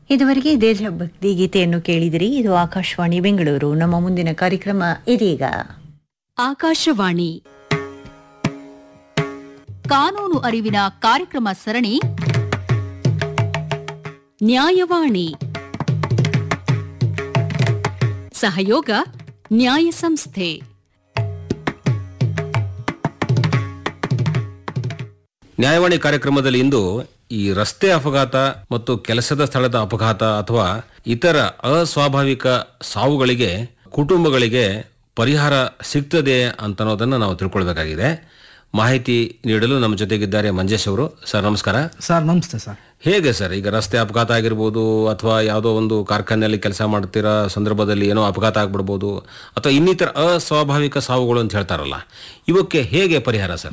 ಇದುವರೆಗೆ ದೇಶಭಕ್ತಿ ಗೀತೆಯನ್ನು ಕೇಳಿದಿರಿ ಇದು ಆಕಾಶವಾಣಿ ಬೆಂಗಳೂರು ನಮ್ಮ ಮುಂದಿನ ಕಾರ್ಯಕ್ರಮ ಇದೀಗ ಆಕಾಶವಾಣಿ ಕಾನೂನು ಅರಿವಿನ ಕಾರ್ಯಕ್ರಮ ಸರಣಿ ನ್ಯಾಯವಾಣಿ ಸಹಯೋಗ ನ್ಯಾಯ ಸಂಸ್ಥೆ ನ್ಯಾಯವಾಣಿ ಕಾರ್ಯಕ್ರಮದಲ್ಲಿ ಇಂದು ಈ ರಸ್ತೆ ಅಪಘಾತ ಮತ್ತು ಕೆಲಸದ ಸ್ಥಳದ ಅಪಘಾತ ಅಥವಾ ಇತರ ಅಸ್ವಾಭಾವಿಕ ಸಾವುಗಳಿಗೆ ಕುಟುಂಬಗಳಿಗೆ ಪರಿಹಾರ ಸಿಗ್ತದೆ ಅಂತ ಅನ್ನೋದನ್ನು ನಾವು ತಿಳ್ಕೊಳ್ಬೇಕಾಗಿದೆ ಮಾಹಿತಿ ನೀಡಲು ನಮ್ಮ ಜೊತೆಗಿದ್ದಾರೆ ಮಂಜೇಶ್ ಅವರು ಸರ್ ನಮಸ್ಕಾರ ಸರ್ ನಮಸ್ತೆ ಸರ್ ಹೇಗೆ ಸರ್ ಈಗ ರಸ್ತೆ ಅಪಘಾತ ಆಗಿರ್ಬೋದು ಅಥವಾ ಯಾವುದೋ ಒಂದು ಕಾರ್ಖಾನೆಯಲ್ಲಿ ಕೆಲಸ ಮಾಡ್ತಿರೋ ಸಂದರ್ಭದಲ್ಲಿ ಏನೋ ಅಪಘಾತ ಆಗ್ಬಿಡ್ಬೋದು ಅಥವಾ ಇನ್ನಿತರ ಅಸ್ವಾಭಾವಿಕ ಸಾವುಗಳು ಅಂತ ಹೇಳ್ತಾರಲ್ಲ ಇವಕ್ಕೆ ಹೇಗೆ ಪರಿಹಾರ ಸರ್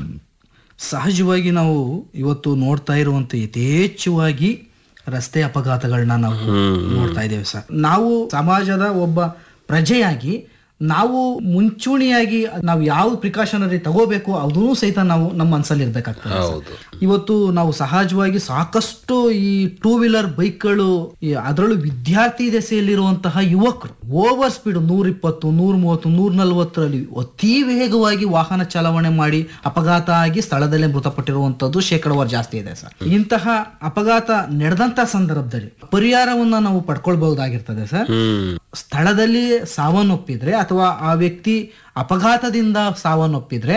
ಸಹಜವಾಗಿ ನಾವು ಇವತ್ತು ನೋಡ್ತಾ ಇರುವಂತ ಯಥೇಚ್ಛವಾಗಿ ರಸ್ತೆ ಅಪಘಾತಗಳನ್ನ ನಾವು ನೋಡ್ತಾ ಇದ್ದೇವೆ ಸರ್ ನಾವು ಸಮಾಜದ ಒಬ್ಬ ಪ್ರಜೆಯಾಗಿ ನಾವು ಮುಂಚೂಣಿಯಾಗಿ ನಾವು ಯಾವ ಪ್ರಿಕಾಷನರಿ ತಗೋಬೇಕು ಅದನ್ನೂ ಸಹಿತ ನಾವು ನಮ್ಮ ಮನಸ್ಸಲ್ಲಿ ಇರ್ಬೇಕಾಗ್ತದೆ ಸರ್. ಹೌದು ಇವತ್ತು ನಾವು ಸಹಜವಾಗಿ ಸಾಕಷ್ಟು ಈ ಟೂ ವೀಲರ್ ಬೈಕ್ಗಳು ಈ ಅದರಲ್ಲೂ ವಿದ್ಯಾರ್ಥಿ ದೆಸೆಯಲ್ಲಿರುವಂತಹ ಯುವಕರು ಓವರ್ ಸ್ಪೀಡ್ ನೂರ ಇಪ್ಪತ್ತು ನೂರ ಮೂವತ್ತು ನೂರ ನಲ್ವತ್ತರಲ್ಲಿ ಅತಿ ವೇಗವಾಗಿ ವಾಹನ ಚಾಲನೆ ಮಾಡಿ ಅಪಘಾತ ಆಗಿ ಸ್ಥಳದಲ್ಲೇ ಮೃತಪಟ್ಟಿರುವಂತದ್ದು ಶೇಕಡವಾರು ಜಾಸ್ತಿ ಇದೆ ಸರ್ ಇಂತಹ ಅಪಘಾತ ನಡೆದಂತ ಸಂದರ್ಭದಲ್ಲಿ ಪರಿಹಾರವನ್ನ ನಾವು ಪಡ್ಕೊಳ್ಬಹುದಾಗಿರ್ತದೆ ಸರ್ ಹ್ಮ್ ಸ್ಥಳದಲ್ಲಿ ಸಾವನ್ನಪ್ಪಿದ್ರೆ ಅಥವಾ ಆ ವ್ಯಕ್ತಿ ಅಪಘಾತದಿಂದ ಸಾವನ್ನಪ್ಪಿದ್ರೆ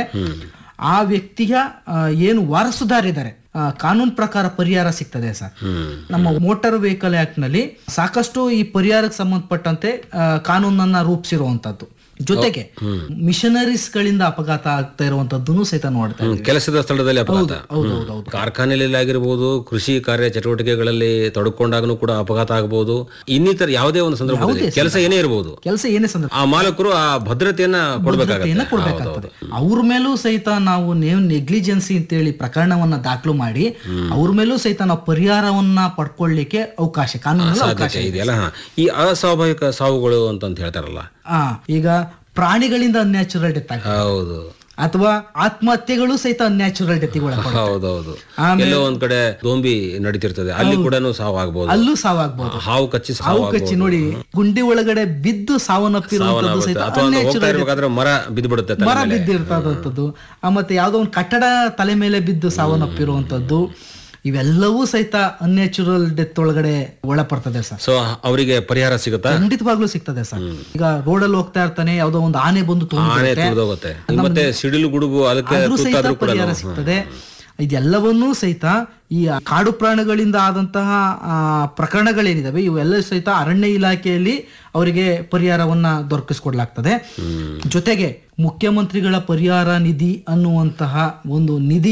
ಆ ವ್ಯಕ್ತಿಯ ಆ, ಏನು ವಾರಸುದಾರಿದ್ದಾರೆ ಆ, ಕಾನೂನು ಪ್ರಕಾರ ಪರಿಹಾರ ಸಿಗ್ತದೆ ಸರ್ ನಮ್ಮ ಮೋಟಾರ್ ವೆಹಿಕಲ್ ಆಕ್ಟ್ ನಲ್ಲಿ ಸಾಕಷ್ಟು ಈ ಪರಿಹಾರಕ್ಕೆ ಸಂಬಂಧಪಟ್ಟಂತೆ ಆ, ಕಾನೂನನ್ನ ರೂಪಿಸಿರುವಂತದ್ದು ಜೊತೆಗೆ ಮಿಷನರೀಸ್ ಗಳಿಂದ ಅಪಘಾತ ಆಗ್ತಾ ಇರುವಂತದ್ದನ್ನು ಸಹಿತ ನೋಡ್ತಾ ಹ್ಮ್, ಕೆಲಸದ ಸ್ಥಳದಲ್ಲಿ ಅಪಘಾತ ಹೌದು ಹೌದು ಹೌದು ಕಾರ್ಖಾನೆಯಲ್ಲಿ ಆಗಿರ್ಬೋದು ಕೃಷಿ ಕಾರ್ಯ ಚಟುವಟಿಕೆಗಳಲ್ಲಿ ತೊಡಕೊಂಡಾಗನು ಕೂಡ ಅಪಘಾತ ಆಗಬಹುದು ಇನ್ನಿತರ ಯಾವುದೇ ಒಂದು ಸಂದರ್ಭದಲ್ಲಿ ಕೆಲಸ ಏನೇ ಇರಬಹುದು ಕೆಲಸ ಏನೇ ಸಂದರ್ಭ ಆ ಮಾಲಕರು ಆ ಭದ್ರತೆಯನ್ನ ಭದ್ರತೆಯನ್ನ ಕೊಡಬೇಕಾಗುತ್ತೆ ಕೊಡ್ಬೇಕಾಗ್ತದೆ ಅವ್ರ ಮೇಲೂ ಸಹಿತ ನಾವು ನೇವ್ ನೆಗ್ಲಿಜೆನ್ಸಿ ಅಂತೇಳಿ ಪ್ರಕರಣವನ್ನ ದಾಖಲು ಮಾಡಿ ಅವ್ರ ಮೇಲೂ ಸಹಿತ ನಾವು ಪರಿಹಾರವನ್ನ ಪಡ್ಕೊಳ್ಳಿಕ್ಕೆ ಅವಕಾಶ ಕಾನೂನಲ್ಲಿ ಅವಕಾಶ ಸಾಧ್ಯತೆ ಇದೆಯಲ್ಲ ಹಾ. ಈ ಅಸ್ವಾಭಾವಿಕ ಸಾವುಗಳು ಅಂತಂತ ಹೇಳ್ತಾರಲ್ಲ ಆ ಈಗ ಪ್ರಾಣಿಗಳಿಂದ ಅನ್ಯಾಚುರಲ್ ಡೆತ್ ಆಗ ಹೌದು ಅಥವಾ ಆತ್ಮಹತ್ಯೆಗಳು ಸಹಿತ ಅನ್ಯಾಚುರಲ್ ಡೆತ್ಗಳು ಹೌದೌದು ಎಲ್ಲೋ ಒಂದ್ ಕಡೆ ದೋಂಬಿ ನಡೀತಿರ್ತದೆ ಅಲ್ಲಿ ಕೂಡ ಸಾವು ಆಗ್ಬಹುದು ಅಲ್ಲೂ ಸಾವಾಗ್ಬೋದು ಹಾವು ಕಚ್ಚಿ ಸಾವು ಅವು ಕಚ್ಚಿ ನೋಡಿ ಗುಂಡಿ ಒಳಗಡೆ ಬಿದ್ದು ಸಾವನ್ನಪ್ಪಿರುವಂತದ್ದು ಸಹಿತ ಅಥವಾ ಒಂದು ಹೋಗ್ತಾ ಇರ್ಬೇಕಾದ್ರೆ ಮರ ಬಿದ್ದು ಬಿಡುತ್ತೆ ತಲೆ ಮರ ಮೇಲೆ. ಬಿದ್ದಿರ್ತದಂಥದ್ದು ಆ ಮತ್ತೆ ಯಾವ್ದೋ ಒಂದು ಕಟ್ಟಡ ತಲೆ ಮೇಲೆ ಬಿದ್ದು ಸಾವನ್ನಪ್ಪಿರುವಂತದ್ದು ಇವೆಲ್ಲವೂ ಸಹಿತ ಅನ್ಯಾಚುರಲ್ ಡೆತ್ ಒಳಗಡೆ ಒಳಪಡ್ತದೆ ಸರ್ ಸೊ ಅವರಿಗೆ ಪರಿಹಾರ ಸಿಗುತ್ತಾ ಖಂಡಿತವಾಗ್ಲೂ ಸಿಗ್ತದೆ ಸರ್ ಈಗ ರೋಡಲ್ಲಿ ಹೋಗ್ತಾ ಇರ್ತಾನೆ ಯಾವ್ದೋ ಒಂದು ಆನೆ ಬಂದು ಆನೆ ತೊಗೊಂಡ್ಬಿಡುತ್ತೆ. ತುಳಿದೋಗುತ್ತೆ ಮತ್ತೆ ಸಿಡಿಲು ಗುಡುಗು ಅದಕ್ಕೆ ಆದ್ರೂ ಸಹಿತ ತುತ್ತಾದ್ರೂ ಕೂಡ ಪರಿಹಾರ ಸಿಗ್ತದೆ ಇದೆಲ್ಲವನ್ನೂ ಸಹಿತ ಈ ಕಾಡು ಪ್ರಾಣಿಗಳಿಂದ ಆದಂತಹ ಆ, ಪ್ರಕರಣಗಳೇನಿದಾವೆ ಇವೆಲ್ಲ ಸಹಿತ ಅರಣ್ಯ ಇಲಾಖೆಯಲ್ಲಿ ಅವರಿಗೆ ಪರಿಹಾರವನ್ನ ದೊರಕಿಸ್ಕೊಡ್ಲಾಗ್ತದೆ ಜೊತೆಗೆ ಮುಖ್ಯಮಂತ್ರಿಗಳ ಪರಿಹಾರ ನಿಧಿ ಅನ್ನುವಂತಹ ಒಂದು ನಿಧಿ